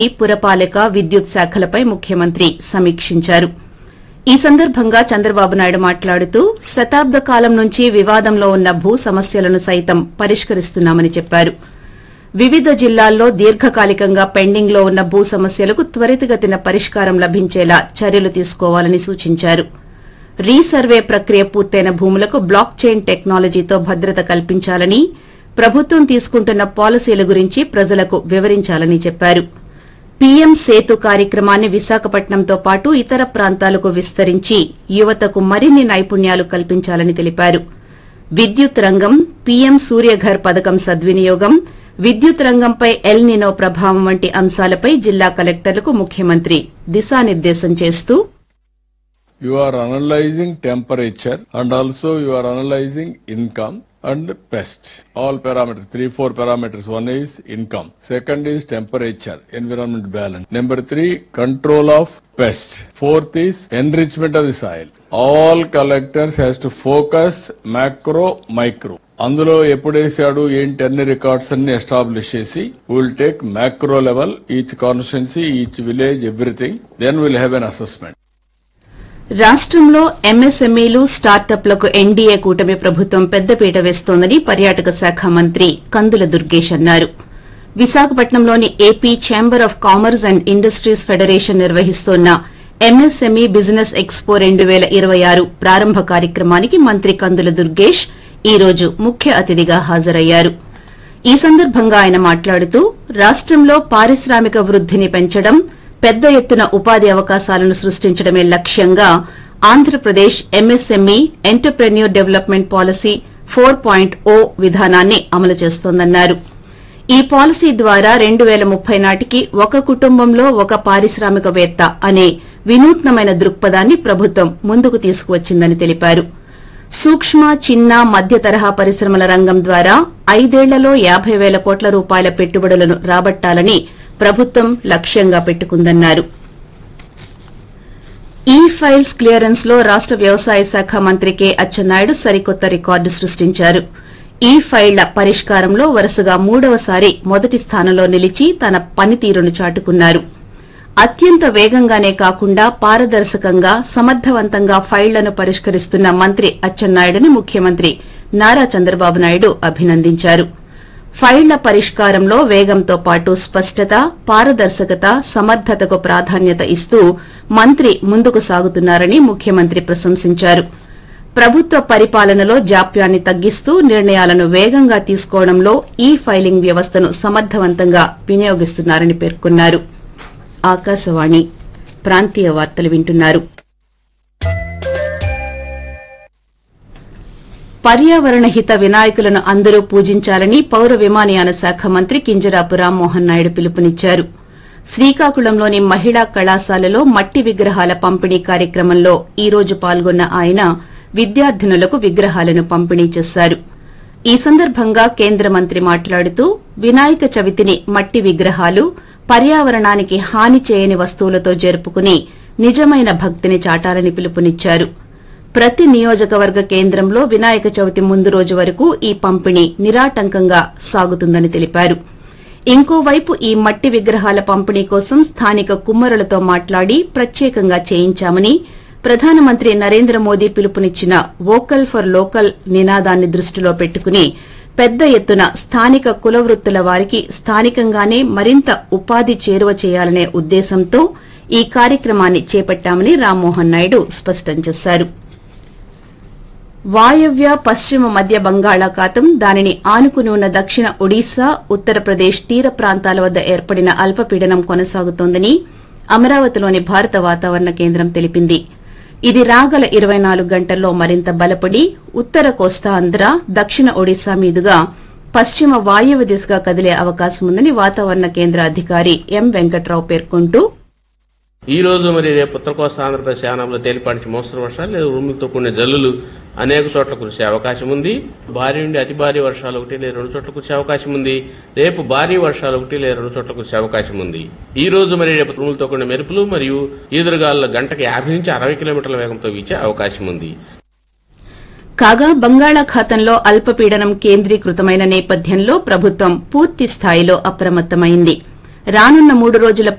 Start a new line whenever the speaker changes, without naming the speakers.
పురపాలక విద్యుత్ శాఖలపై ముఖ్యమంత్రి సమీక్షించారు ఈ సందర్భంగా చంద్రబాబు నాయుడు మాట్లాడుతూ శతాబ్ద కాలం నుంచి వివాదంలో ఉన్న భూ సమస్యలను సైతం పరిష్కరిస్తున్నామని చెప్పారు వివిధ జిల్లాల్లో దీర్ఘకాలికంగా పెండింగ్లో ఉన్న భూ సమస్యలకు త్వరితగతిన పరిష్కారం లభించేలా చర్యలు తీసుకోవాలని సూచించారు రీసర్వే ప్రక్రియ పూర్తయిన భూములకు బ్లాక్ చైన్ టెక్నాలజీతో భద్రత కల్పించాలని ప్రభుత్వం తీసుకుంటున్న పాలసీల గురించి ప్రజలకు వివరించాలని చెప్పారు పీఎం సేతు కార్యక్రమాన్ని విశాఖపట్నంతో పాటు ఇతర ప్రాంతాలకు విస్తరించి యువతకు మరిన్ని నైపుణ్యాలు కల్పించాలని తెలిపారు విద్యుత్ రంగం పీఎం సూర్యఘర్ పథకం సద్వినియోగం విద్యుత్ రంగంపై ఎల్ నినో ప్రభావం వంటి అంశాలపై జిల్లా కలెక్టర్లకు ముఖ్యమంత్రి దిశానిర్దేశం చేస్తూ
You are analyzing temperature and also you are analyzing income and pest. All parameters, three, four parameters. One is income. Second is temperature, environment balance. Number three, control of pest. Fourth is enrichment of the soil. All collectors has to focus macro, micro. అందులో ఎప్పుడు వేసాడు ఏంటి అన్ని records అన్ని establish చేసి will take macro level each constituency each village everything then will have an assessment
రాష్టంలో ఎంఎస్ఎంఈలు స్టార్టప్లకు NDA కూటమి ప్రభుత్వం పెద్దపీట వేస్తోందని పర్యాటక శాఖ మంత్రి కందుల దుర్గేష్ అన్నారు విశాఖపట్నంలోని AP chamber of commerce and industries federation నిర్వహిస్తోన్న ఎంఎస్ఎంఈ బిజినెస్ ఎక్స్పో రెండు పేల ఇరవై ఆరు ప్రారంభ కార్యక్రమానికి మంత్రి కందుల దుర్గేష్ ఈ రోజు ముఖ్య అతిథిగా హాజరయ్యారు ఈ సందర్భంగా ఆయన మాట్లాడుతూ రాష్టంలో పారిశ్రామిక వృద్దిని పెంచడం పెద్ద ఎత్తున ఉపాధి అవకాశాలను సృష్టించడమే లక్ష్యంగా Andhra Pradesh MSME entrepreneur development policy four point O విధానాన్ని అమలు చేస్తోందన్నారు ఈ పాలసీ ద్వారా రెండు పేల ముప్పై నాటికి ఒక కుటుంబంలో ఒక పారిశ్రామికవేత్త అనే వినూత్నమైన దృక్పథాన్ని ప్రభుత్వం ముందుకు తీసుకువచ్చిందని తెలిపారు సూక్ష్మ చిన్న మధ్య తరహా పరిశ్రమల రంగం ద్వారా ఐదేళ్లలో యాబై పేల కోట్ల రూపాయల పెట్టుబడులను రాబట్టాలని ప్రభుత్వం లక్ష్యంగా పెట్టుకుందన్నారు ఈ ఫైల్స్ క్లియరెన్స్ లో రాష్ట వ్యవసాయ శాఖ మంత్రి కె అచ్చెన్నాయుడు సరికొత్త రికార్డు సృష్టించారు ఈ ఫైళ్ల పరిష్కారంలో వరుసగా మూడవసారి మొదటి స్థానంలో నిలిచి తన పనితీరును చాటుకున్నారు అత్యంత వేగంగానే కాకుండా పారదర్శకంగా సమర్థవంతంగా ఫైళ్లను పరిష్కరిస్తున్న మంత్రి అచ్చెన్నాయుడుని ముఖ్యమంత్రి నారా చంద్రబాబు నాయుడు అభినందించారు ఫైళ్ల పరిష్కారంలో వేగంతో పాటు స్పష్టత పారదర్శకత సమర్థతకు ప్రాధాన్యత ఇస్తూ మంత్రి ముందుకు సాగుతున్నారని ముఖ్యమంత్రి ప్రశంసించారు ప్రభుత్వ పరిపాలనలో జాప్యాన్ని తగ్గిస్తూ నిర్ణయాలను వేగంగా తీసుకోవడంలో ఈ ఫైలింగ్ వ్యవస్థను సమర్థవంతంగా వినియోగిస్తున్నారని పేర్కొన్నారు ఆకాశవాణి ప్రాంతీయ వార్తలు వింటున్నారు పర్యావరణ హిత వినాయకులను అందరూ పూజించాలని పౌర విమానయాన శాఖ మంత్రి కింజరాపు రామ్మోహన్ నాయుడు పిలుపునిచ్చారు శ్రీకాకుళంలోని మహిళా కళాశాలలో మట్టి విగ్రహాల పంపిణీ కార్యక్రమంలో ఈ రోజు పాల్గొన్న ఆయన విద్యార్థినులకు విగ్రహాలను పంపిణీ చేశారు ఈ సందర్భంగా కేంద్ర మంత్రి మాట్లాడుతూ వినాయక చవితిని మట్టి విగ్రహాలు పర్యావరణానికి హాని చేయని వస్తువులతో జరుపుకుని నిజమైన భక్తిని చాటాలని పిలుపునిచ్చారు ప్రతి నియోజకవర్గ కేంద్రంలో వినాయక చవితి ముందు రోజు వరకు ఈ పంపిణీ నిరాటంకంగా సాగుతుందని తెలిపారు ఇంకోవైపు ఈ మట్టి విగ్రహాల పంపిణీ కోసం స్థానిక కుమ్మరులతో మాట్లాడి ప్రత్యేకంగా చేయించామని ప్రధానమంత్రి నరేంద్ర మోదీ పిలుపునిచ్చిన వోకల్ ఫర్ లోకల్ నినాదాన్ని దృష్టిలో పెట్టుకుని పెద్ద ఎత్తున స్థానిక కులవృత్తుల వారికి స్థానికంగానే మరింత ఉపాధి చేరువ చేయాలనే ఉద్దేశంతో ఈ కార్యక్రమాన్ని చేపట్టామని రామ్మోహన్ నాయుడు స్పష్టం చేశారు వాయవ్య పశ్చిమ మధ్య బంగాళాఖాతం దానిని ఆనుకుని ఉన్న దక్షిణ ఒడిశా ఉత్తరప్రదేశ్ తీర ప్రాంతాల వద్ద ఏర్పడిన అల్పపీడనం కొనసాగుతోందని అమరావతిలోని భారత వాతావరణ కేంద్రం తెలిపింది ఇది రాగల ఇరవై నాలుగు గంటల్లో మరింత బలపడి ఉత్తర కోస్తాంధ్ర దక్షిణ ఒడిశా మీదుగా పశ్చిమ వాయువ్య దిశగా కదిలే అవకాశం ఉందని వాతావరణ కేంద్ర అధికారి ఎం వెంకట్రావు పేర్కొంటూ
ఈ రోజు మరి రేపు ఉత్తర కోస్తా ఆంధ్రప్రదేశ్ యానంలో తేలిపాటి మోస్తరు వర్షాలు లేదా ఉరుములతో కూడిన జల్లులు అనేక చోట్ల కురిసే అవకాశం ఉంది భారీ నుండి అతి భారీ వర్షాలు ఒకటి లేదా రెండు చోట్ల కురిసే అవకాశం ఉంది రేపు భారీ వర్షాలు ఒకటి లేదా రెండు చోట్ల కురిసే అవకాశం ఉంది ఈ రోజు మరి రేపు ఉరుములతో కూడిన మెరుపులు మరియు ఈదురుగాలు గంటకి యాభై నుంచి అరవై కిలోమీటర్ల వేగంతో వీచే అవకాశం ఉంది
కాగా బంగాళాఖాతంలో అల్పపీడనం కేంద్రీకృతమైన నేపథ్యంలో ప్రభుత్వం పూర్తి స్థాయిలో అప్రమత్తమైంది రానున్న మూడు రోజుల